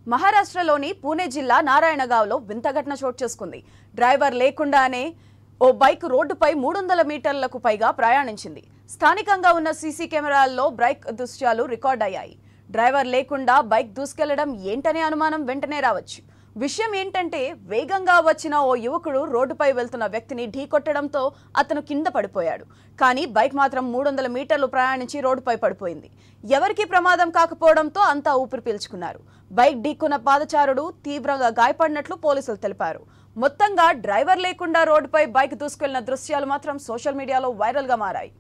మహారాష్ట్రలోని పూణే జిల్లా నారాయణగావ్లో వింత ఘటన చోటు చేసుకుంది డ్రైవర్ లేకుండానే ఓ బైక్ రోడ్డుపై మూడు వందల మీటర్లకు పైగా ప్రయాణించింది స్థానికంగా ఉన్న సీసీ కెమెరాల్లో బైక్ దృశ్యాలు రికార్డ్ అయ్యాయి డ్రైవర్ లేకుండా బైక్ దూసుకెళ్లడం ఏంటనే అనుమానం వెంటనే రావచ్చు విషయం ఏంటంటే వేగంగా వచ్చిన ఓ యువకుడు రోడ్డుపై వెళ్తున్న వ్యక్తిని ఢీకొట్టడంతో అతను కింద పడిపోయాడు కానీ బైక్ మాత్రం మూడు వందల మీటర్లు ప్రయాణించి రోడ్డుపై పడిపోయింది ఎవరికీ ప్రమాదం కాకపోవడంతో అంతా ఊపిరి పీల్చుకున్నారు బైక్ ఢీకొన్న పాదచారుడు తీవ్రంగా గాయపడినట్లు పోలీసులు తెలిపారు మొత్తంగా డ్రైవర్ లేకుండా రోడ్డుపై బైక్ దూసుకెళ్లిన దృశ్యాలు మాత్రం సోషల్ మీడియాలో వైరల్గా మారాయి